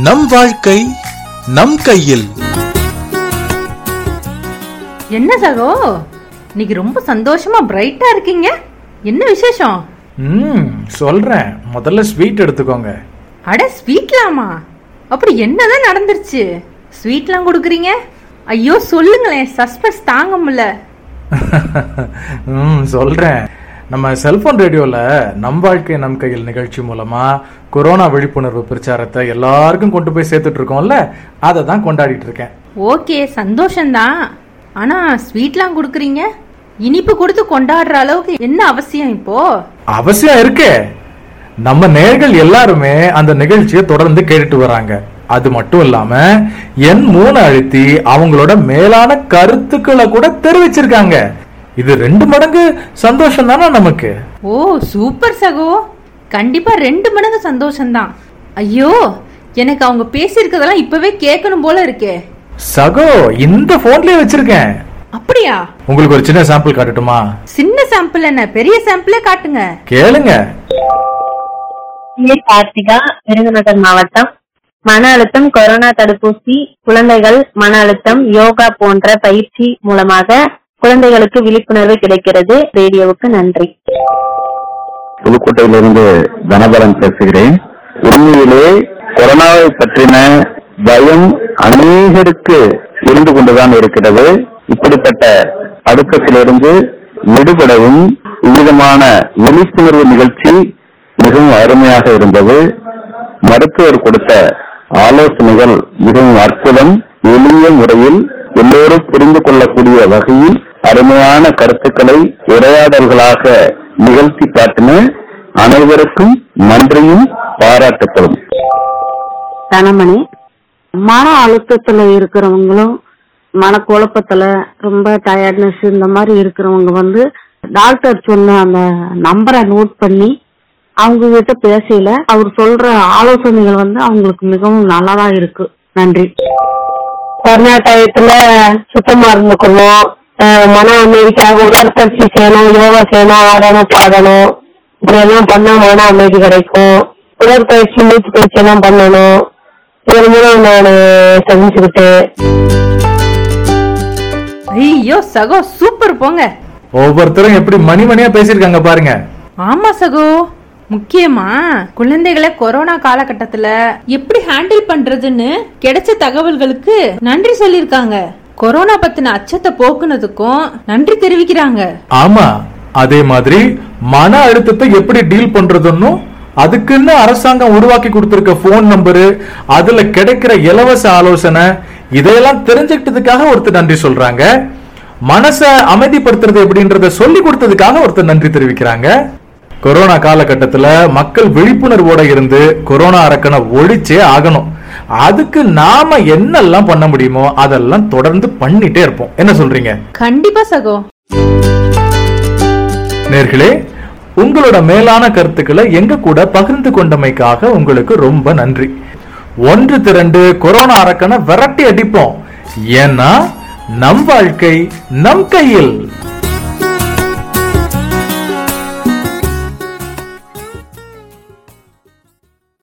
நம் வாழ்க்கை நம் கையில் என்ன சகோ இன்னைக்கு ரொம்ப சந்தோஷமா பிரைட்டா இருக்கீங்க என்ன விசேஷம் ம் சொல்றேன் முதல்ல ஸ்வீட் எடுத்துக்கோங்க அட ஸ்வீட்லாமா அப்படி என்னதான் நடந்துருச்சு ஸ்வீட்லாம் கொடுக்குறீங்க ஐயோ சொல்லுங்களேன் சஸ்பென்ஸ் தாங்க முடியல ம் சொல்றேன் நம்ம செல்போன் ரேடியோல நம் வாழ்க்கை நம் கையில் நிகழ்ச்சி மூலமா கொரோனா விழிப்புணர்வு பிரச்சாரத்தை எல்லாருக்கும் கொண்டு போய் சேர்த்துட்டு இருக்கோம்ல அதை தான் கொண்டாடிட்டு இருக்கேன் ஓகே சந்தோஷம்தான் ஆனா ஸ்வீட்லாம் கொடுக்குறீங்க இனிப்பு கொடுத்து கொண்டாடுற அளவுக்கு என்ன அவசியம் இப்போ அவசியம் இருக்கே நம்ம நேர்கள் எல்லாருமே அந்த நிகழ்ச்சியை தொடர்ந்து கேட்டுட்டு வராங்க அது மட்டும் இல்லாம என் மூணு அழுத்தி அவங்களோட மேலான கருத்துக்களை கூட தெரிவிச்சிருக்காங்க இது ரெண்டு மடங்கு சந்தோஷம் தானே நமக்கு ஓ சூப்பர் சகோ கண்டிப்பா ரெண்டு மடங்கு சந்தோஷம்தான் ஐயோ எனக்கு அவங்க பேசியிருக்கதெல்லாம் இப்பவே கேட்கணும் போல இருக்கே சகோ இந்த போன்லயே வச்சிருக்கேன் அப்படியா உங்களுக்கு ஒரு சின்ன சாம்பிள் காட்டட்டுமா சின்ன சாம்பிள் என்ன பெரிய சாம்பிளே காட்டுங்க கேளுங்க ஏ கார்த்திகா விருதுநகர் மாவட்டம் மன அழுத்தம் கொரோனா தடுப்பூசி குழந்தைகள் மன அழுத்தம் யோகா போன்ற பயிற்சி மூலமாக குழந்தைகளுக்கு விழிப்புணர்வு கிடைக்கிறது ரேடியோவுக்கு நன்றி புதுக்கோட்டையிலிருந்து தனபலன் பேசுகிறேன் உண்மையிலே கொரோனாவை பற்றின பயம் அநேகருக்கு இருந்து கொண்டுதான் இருக்கிறது இப்படிப்பட்ட அழுத்தத்திலிருந்து விடுபடவும் இவ்விதமான விழிப்புணர்வு நிகழ்ச்சி மிகவும் அருமையாக இருந்தது மருத்துவர் கொடுத்த ஆலோசனைகள் மிகவும் அற்புதம் எளிய முறையில் எல்லோரும் புரிந்து கொள்ளக்கூடிய வகையில் அருமையான கருத்துக்களை உரையாடல்களாக நிகழ்த்தி காட்டின அனைவருக்கும் நன்றியும் பாராட்டுக்களும் தனமணி மன அழுத்தத்துல இருக்கிறவங்களும் மனக்குழப்பத்துல ரொம்ப டயர்ட்னஸ் இந்த மாதிரி இருக்கிறவங்க வந்து டாக்டர் சொன்ன அந்த நம்பரை நோட் பண்ணி அவங்க கிட்ட பேசல அவர் சொல்ற ஆலோசனைகள் வந்து அவங்களுக்கு மிகவும் நல்லதா இருக்கு நன்றி கொரோனா டயத்துல சுத்தமா இருந்துக்கணும் அஹ் மன அமைதிக்காக உடற்பயிற்சி செய்யணும் யோகா செய்யணும் ஆடணும் பாடணும் இப்படி எல்லாம் பண்ணா மன அமைதி கிடைக்கும் உடற்பயிற்சி மூச்சு பயிற்சி எல்லாம் பண்ணணும் இதன் மூலம் நான் செஞ்சுக்கிட்டேன் ஐயோ சகோ சூப்பர் போங்க ஒவ்வொருத்தரும் எப்படி மணி மணியா பேசியிருக்காங்க பாருங்க ஆமா சகோ முக்கியமா குழந்தைகளை கொரோனா காலகட்டத்துல எப்படி ஹேண்டில் பண்றதுன்னு கிடைச்ச தகவல்களுக்கு நன்றி சொல்லிருக்காங்க கொரோனா பத்தின அச்சத்தை போக்குனதுக்கும் நன்றி தெரிவிக்கிறாங்க ஆமா அதே மாதிரி மன அழுத்தத்தை எப்படி டீல் பண்றதுன்னு அதுக்குன்னு அரசாங்கம் உருவாக்கி கொடுத்திருக்க போன் நம்பரு அதுல கிடைக்கிற இலவச ஆலோசனை இதையெல்லாம் தெரிஞ்சுக்கிட்டதுக்காக ஒருத்தர் நன்றி சொல்றாங்க மனச அமைதிப்படுத்துறது எப்படின்றத சொல்லி கொடுத்ததுக்காக ஒருத்தர் நன்றி தெரிவிக்கிறாங்க கொரோனா காலகட்டத்துல மக்கள் விழிப்புணர்வோட இருந்து கொரோனா அரக்கனை ஒழிச்சே ஆகணும் அதுக்கு நாம என்னெல்லாம் பண்ண முடியுமோ அதெல்லாம் தொடர்ந்து பண்ணிட்டே இருப்போம் என்ன சொல்றீங்க கண்டிப்பா சகோ நேர்களே உங்களோட மேலான கருத்துக்களை எங்க கூட பகிர்ந்து கொண்டமைக்காக உங்களுக்கு ரொம்ப நன்றி ஒன்று திரண்டு கொரோனா அரக்கனை விரட்டி அடிப்போம் ஏன்னா நம் வாழ்க்கை நம் கையில்